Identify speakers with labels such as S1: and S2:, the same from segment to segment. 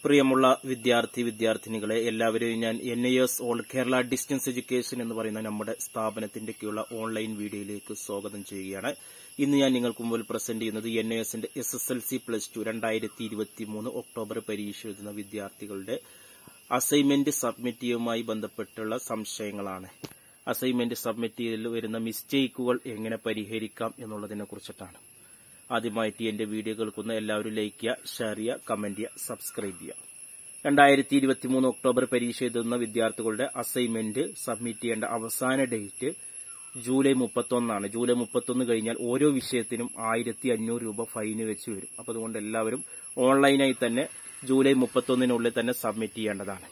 S1: പ്രിയമുള്ള വിദ്യാർത്ഥി വിദ്യാർത്ഥിനികളെ എല്ലാവരെയും ഞാൻ N I S all Kerala distance education എന്ന് പറയുന്ന നമ്മുടെ സ്ഥാപനത്തിന്റെ കീഴിലുള്ള ഓൺലൈൻ വീഡിയോയിലേക്ക് സ്വാഗതം ചെയ്യുകയാണ് ഇന്ന് ഞാൻ നിങ്ങൾക്ക് മുമ്പിൽ പ്രസന്റ് ചെയ്യുന്നത് എൻ ഐ എസിന്റെ S S L C plus two രണ്ടായിരത്തി ഇരുപത്തി മൂന്ന് ഒക്ടോബർ പരീക്ഷ എഴുതുന്ന വിദ്യാർത്ഥികളുടെ അസൈൻമെന്റ് സബ്മിറ്റ് ചെയ്യുമായി ബന്ധപ്പെട്ടുള്ള സംശയങ്ങളാണ് അസൈൻമെന്റ് സബ്മിറ്റ് ചെയ്തതിൽ വരുന്ന മിസ്റ്റേക്കുകൾ എങ്ങനെ പരിഹരിക്കാം എന്നുള്ളതിനെ കുറിച്ചിട്ടാണ് ആദ്യമായിട്ട് എന്റെ വീഡിയോ കേൾക്കുന്ന എല്ലാവരും ലൈക്ക് ചെയ്യുക ഷെയർ ചെയ്യുക കമന്റ് ചെയ്യുക സബ്സ്ക്രൈബ് ചെയ്യുക രണ്ടായിരത്തി ഇരുപത്തി മൂന്ന് ഒക്ടോബർ പരീക്ഷ എഴുതുന്ന വിദ്യാർത്ഥികളുടെ അസൈൻമെന്റ് സബ്മിറ്റ് ചെയ്യേണ്ട അവസാന ഡേറ്റ് ജൂലൈ മുപ്പത്തൊന്നാണ് ജൂലൈ മുപ്പത്തൊന്ന് കഴിഞ്ഞാൽ ഓരോ വിഷയത്തിനും ആയിരത്തി അഞ്ഞൂറ് രൂപ ഫൈന് വെച്ച് വരും അപ്പൊ അതുകൊണ്ട് എല്ലാവരും ഓൺലൈനായി തന്നെ ജൂലൈ മുപ്പത്തൊന്നിനുള്ളിൽ തന്നെ സബ്മിറ്റ് ചെയ്യേണ്ടതാണ്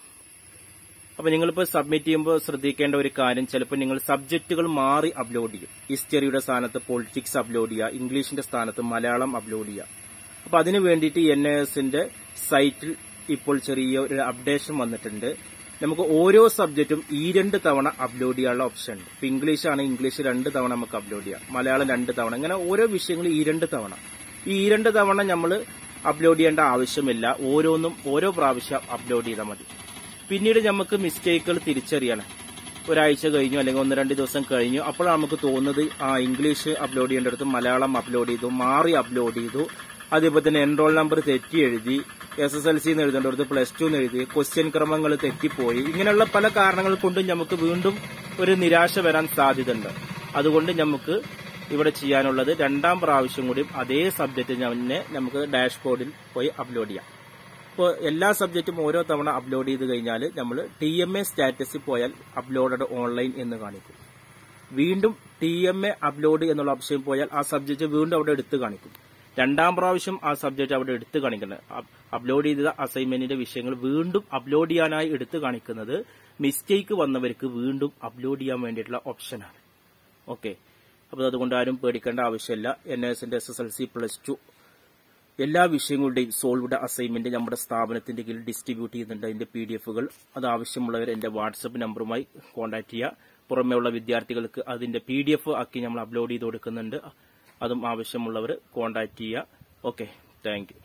S1: അപ്പൊ നിങ്ങളിപ്പോൾ സബ്മിറ്റ് ചെയ്യുമ്പോൾ ശ്രദ്ധിക്കേണ്ട ഒരു കാര്യം ചിലപ്പോൾ നിങ്ങൾ സബ്ജക്റ്റുകൾ മാറി അപ്ലോഡ് ചെയ്യും ഹിസ്റ്ററിയുടെ സ്ഥാനത്ത് പൊളിറ്റിക്സ് അപ്ലോഡ് ചെയ്യുക ഇംഗ്ലീഷിന്റെ സ്ഥാനത്ത് മലയാളം അപ്ലോഡ് ചെയ്യുക അപ്പൊ അതിനു വേണ്ടിയിട്ട് എൻ എസിന്റെ സൈറ്റിൽ ഇപ്പോൾ ചെറിയ ഒരു അപ്ഡേഷൻ വന്നിട്ടുണ്ട് നമുക്ക് ഓരോ സബ്ജക്റ്റും ഈ രണ്ട് തവണ അപ്ലോഡ് ചെയ്യാനുള്ള ഓപ്ഷൻ ഉണ്ട് ഇപ്പൊ ഇംഗ്ലീഷ് ആണ് ഇംഗ്ലീഷ് രണ്ട് തവണ നമുക്ക് അപ്ലോഡ് ചെയ്യാം മലയാളം രണ്ട് തവണ ഇങ്ങനെ ഓരോ വിഷയങ്ങളും ഈ രണ്ട് തവണ ഈ ഈ രണ്ട് തവണ നമ്മൾ അപ്ലോഡ് ചെയ്യേണ്ട ആവശ്യമില്ല ഓരോന്നും ഓരോ പ്രാവശ്യം അപ്ലോഡ് ചെയ്താൽ മതി പിന്നീട് നമുക്ക് മിസ്റ്റേക്കുകൾ തിരിച്ചറിയണം ഒരാഴ്ച കഴിഞ്ഞു അല്ലെങ്കിൽ ഒന്ന് രണ്ട് ദിവസം കഴിഞ്ഞു അപ്പോഴാണ് നമുക്ക് തോന്നുന്നത് ആ ഇംഗ്ലീഷ് അപ്ലോഡ് ചെയ്യേണ്ടടുത്ത് മലയാളം അപ്ലോഡ് ചെയ്തു മാറി അപ്ലോഡ് ചെയ്തു അതേപോലെ തന്നെ എൻറോൾ നമ്പർ തെറ്റി എഴുതി എസ് എസ് എൽ സി എന്ന് എഴുതേണ്ടടുത്ത് പ്ലസ് ടു എന്ന് എഴുതി ക്വസ്റ്റ്യൻ ക്രമങ്ങൾ തെറ്റിപ്പോയി ഇങ്ങനെയുള്ള പല കാരണങ്ങൾ കൊണ്ടും നമുക്ക് വീണ്ടും ഒരു നിരാശ വരാൻ സാധ്യതയുണ്ട് അതുകൊണ്ട് നമുക്ക് ഇവിടെ ചെയ്യാനുള്ളത് രണ്ടാം പ്രാവശ്യം കൂടി അതേ സബ്ജക്റ്റ് തന്നെ നമുക്ക് ഡാഷ്ബോർഡിൽ പോയി അപ്ലോഡ് ചെയ്യാം ഇപ്പോൾ എല്ലാ സബ്ജക്റ്റും ഓരോ തവണ അപ്ലോഡ് ചെയ്ത് കഴിഞ്ഞാൽ നമ്മൾ ടി എം എ സ്റ്റാറ്റസിൽ പോയാൽ അപ്ലോഡഡ് ഓൺലൈൻ എന്ന് കാണിക്കും വീണ്ടും ടി എം എ അപ്ലോഡ് എന്നുള്ള ഓപ്ഷൻ പോയാൽ ആ സബ്ജക്റ്റ് വീണ്ടും അവിടെ എടുത്ത് കാണിക്കും രണ്ടാം പ്രാവശ്യം ആ സബ്ജക്റ്റ് അവിടെ എടുത്ത് കാണിക്കുന്നത് അപ്ലോഡ് ചെയ്ത അസൈൻമെന്റിന്റെ വിഷയങ്ങൾ വീണ്ടും അപ്ലോഡ് ചെയ്യാനായി എടുത്ത് കാണിക്കുന്നത് മിസ്റ്റേക്ക് വന്നവർക്ക് വീണ്ടും അപ്ലോഡ് ചെയ്യാൻ വേണ്ടിയിട്ടുള്ള ഓപ്ഷനാണ് ഓക്കെ അപ്പോൾ അതുകൊണ്ട് ആരും പേടിക്കേണ്ട ആവശ്യമില്ല എൻ എസിന്റെ S S L C plus two എല്ലാ വിഷയങ്ങളുടെയും സോൾവ്ഡ് അസൈൻമെന്റ് നമ്മുടെ സ്ഥാപനത്തിന്റെ കീഴിൽ ഡിസ്ട്രിബ്യൂട്ട് ചെയ്യുന്നുണ്ട് അതിന്റെ പി ഡി എഫുകൾ അത് ആവശ്യമുള്ളവർ എന്റെ വാട്സപ്പ് നമ്പറുമായി കോൺടാക്ട് ചെയ്യുക പുറമേ ഉള്ള വിദ്യാർത്ഥികൾക്ക് അതിന്റെ പി ഡി എഫ് ആക്കി നമ്മൾ അപ്ലോഡ് ചെയ്ത് കൊടുക്കുന്നുണ്ട് അതും ആവശ്യമുള്ളവർ കോൺടാക്ട് ചെയ്യുക ഓക്കെ താങ്ക് യു